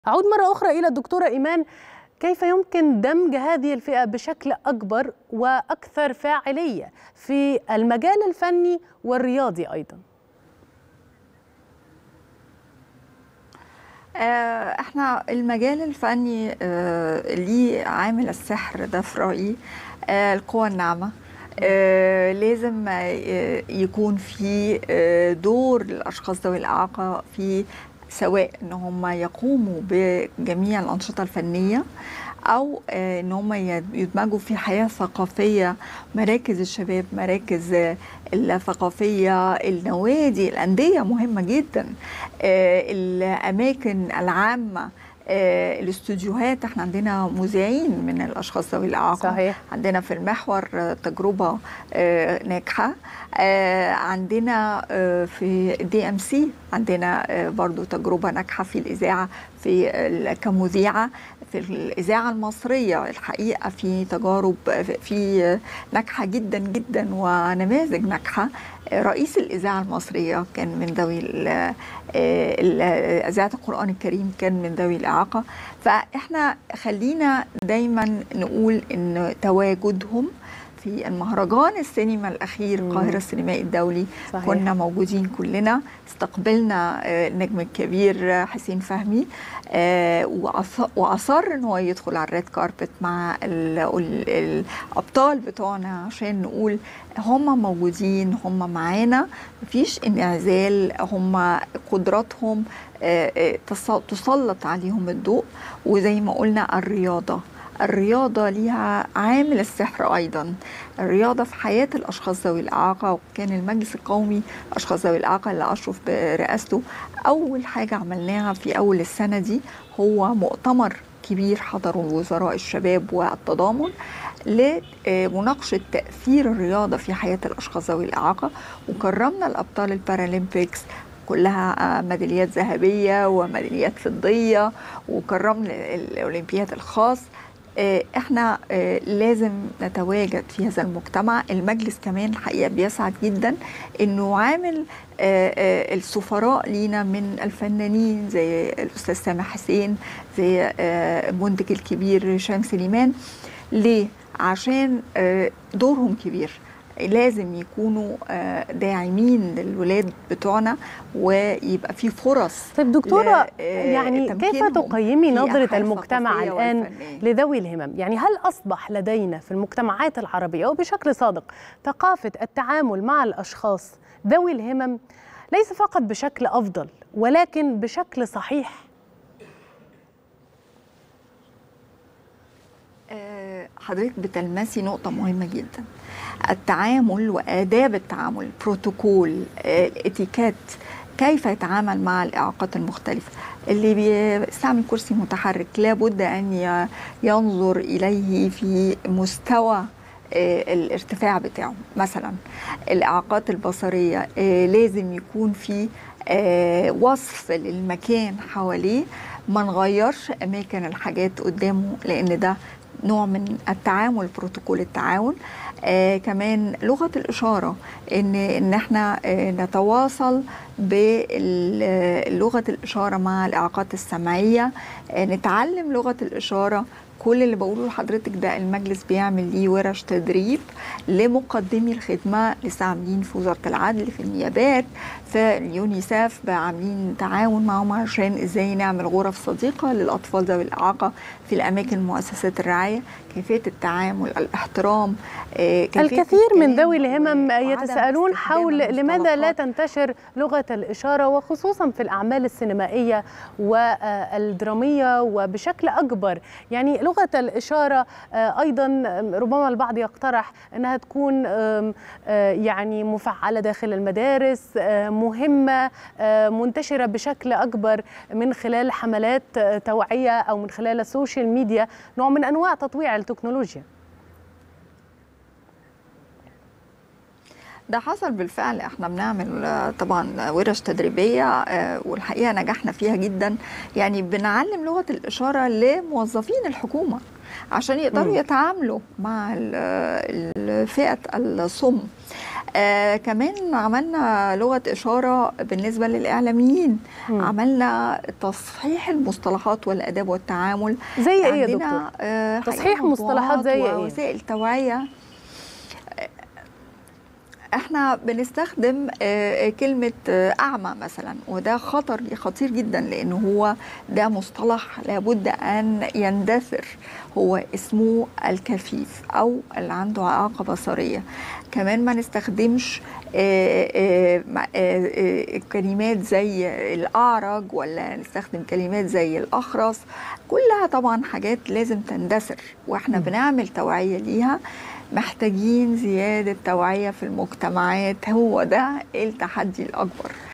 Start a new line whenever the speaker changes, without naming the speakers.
أعود مرة أخرى إلى الدكتورة إيمان كيف يمكن دمج هذه الفئة بشكل أكبر وأكثر فاعلية في المجال الفني والرياضي أيضا
احنا المجال الفني اه ليه عامل السحر ده في رأيي اه القوى الناعمة آه لازم آه يكون في آه دور للاشخاص ذوي الاعاقه في سواء ان هم يقوموا بجميع الانشطه الفنيه او ان هم يدمجوا في حياه ثقافيه مراكز الشباب مراكز الثقافيه النوادي الانديه مهمه جدا الاماكن العامه آه الاستوديوهات احنا عندنا مذيعين من الاشخاص ذوي الاعاقه
صحيح.
عندنا في المحور تجربه آه ناجحه آه عندنا في دي ام سي عندنا برضو تجربه ناجحه في الاذاعه في كمذيعه في الاذاعه المصريه الحقيقه في تجارب في ناجحه جدا جدا ونماذج ناجحه رئيس الاذاعه المصريه كان من ذوي اذاعه القران الكريم كان من ذوي الاعاقه فاحنا خلينا دايما نقول ان تواجدهم في المهرجان السينما الاخير القاهره السينمائي الدولي صحيح. كنا موجودين كلنا استقبلنا النجم الكبير حسين فهمي واصر ان هو يدخل على الريد كاربت مع الابطال بتوعنا عشان نقول هم موجودين هم معانا مفيش انعزال هم قدراتهم تسلط عليهم الضوء وزي ما قلنا الرياضه الرياضة ليها عامل السحر أيضا الرياضة في حياة الأشخاص ذوي الإعاقة وكان المجلس القومي الأشخاص ذوي الإعاقة اللي أشرف برئاسته أول حاجة عملناها في أول السنة دي هو مؤتمر كبير حضره وزراء الشباب والتضامن لمناقشة تأثير الرياضة في حياة الأشخاص ذوي الإعاقة وكرمنا الأبطال البارالمبيكس كلها ميداليات ذهبية وميداليات فضية وكرمنا الأولمبياد الخاص احنا لازم نتواجد في هذا المجتمع المجلس كمان الحقيقه بيسعد جدا انه عامل السفراء لينا من الفنانين زي الاستاذ سامح حسين زي المنتج الكبير هشام سليمان ليه عشان دورهم كبير لازم يكونوا داعمين للولاد بتوعنا ويبقى في فرص
طيب دكتوره يعني كيف تقيمي نظره المجتمع الان لذوي الهمم يعني هل اصبح لدينا في المجتمعات العربيه وبشكل صادق ثقافه التعامل مع الاشخاص ذوي الهمم ليس فقط بشكل افضل ولكن بشكل صحيح
حضرتك بتلمسي نقطه مهمه جدا التعامل وآداب التعامل بروتوكول الاتيكيت كيف يتعامل مع الإعاقات المختلفة اللي بيستعمل كرسي متحرك لابد أن ينظر إليه في مستوى الارتفاع بتاعه مثلا الإعاقات البصرية لازم يكون في وصف للمكان حواليه ما نغيرش أماكن الحاجات قدامه لأن ده نوع من التعامل بروتوكول التعاون آه كمان لغه الاشاره ان ان احنا آه نتواصل بلغه الاشاره مع الاعاقات السمعيه آه نتعلم لغه الاشاره كل اللي بقوله لحضرتك ده المجلس بيعمل ليه ورش تدريب لمقدمي الخدمه لسه عاملين في وزاره العدل في النيابات في اليونيسف عاملين تعاون معهم عشان ازاي نعمل غرف صديقه للاطفال ذوي الاعاقه في الاماكن مؤسسات الرعايه كيفيه التعامل الاحترام
كيفية الكثير من ذوي الهمم يتساءلون حول لماذا لا تنتشر لغه الاشاره وخصوصا في الاعمال السينمائيه والدراميه وبشكل اكبر يعني لغه الاشاره ايضا ربما البعض يقترح انها تكون يعني مفعله داخل المدارس مهمه منتشره بشكل اكبر من خلال حملات توعيه او من خلال السوشيال ميديا نوع من انواع تطويع التكنولوجيا
ده حصل بالفعل احنا بنعمل طبعا ورش تدريبيه والحقيقه نجحنا فيها جدا يعني بنعلم لغه الاشاره لموظفين الحكومه عشان يقدروا
مم.
يتعاملوا مع ال- ال- فئه الصم آه كمان عملنا لغه اشاره بالنسبه للاعلاميين
مم.
عملنا تصحيح المصطلحات والاداب والتعامل
زي ايه يا
عندنا،
دكتور
آه،
تصحيح
حقيقة
مصطلحات زي
موضوعات
إيه؟
ووسائل توعية آه، احنا بنستخدم آه، كلمة آه، أعمى مثلا وده خطر خطير جدا لأنه هو ده مصطلح لابد أن يندثر هو اسمه الكفيف أو اللي عنده إعاقة بصرية كمان ما نستخدمش آه، آه، مع- آه، آه، كلمات زي الأعرج ولا نستخدم كلمات زي الأخرس كلها طبعا حاجات لازم تندثر واحنا
مم.
بنعمل توعية ليها محتاجين زيادة توعية في المجتمعات هو ده التحدي الأكبر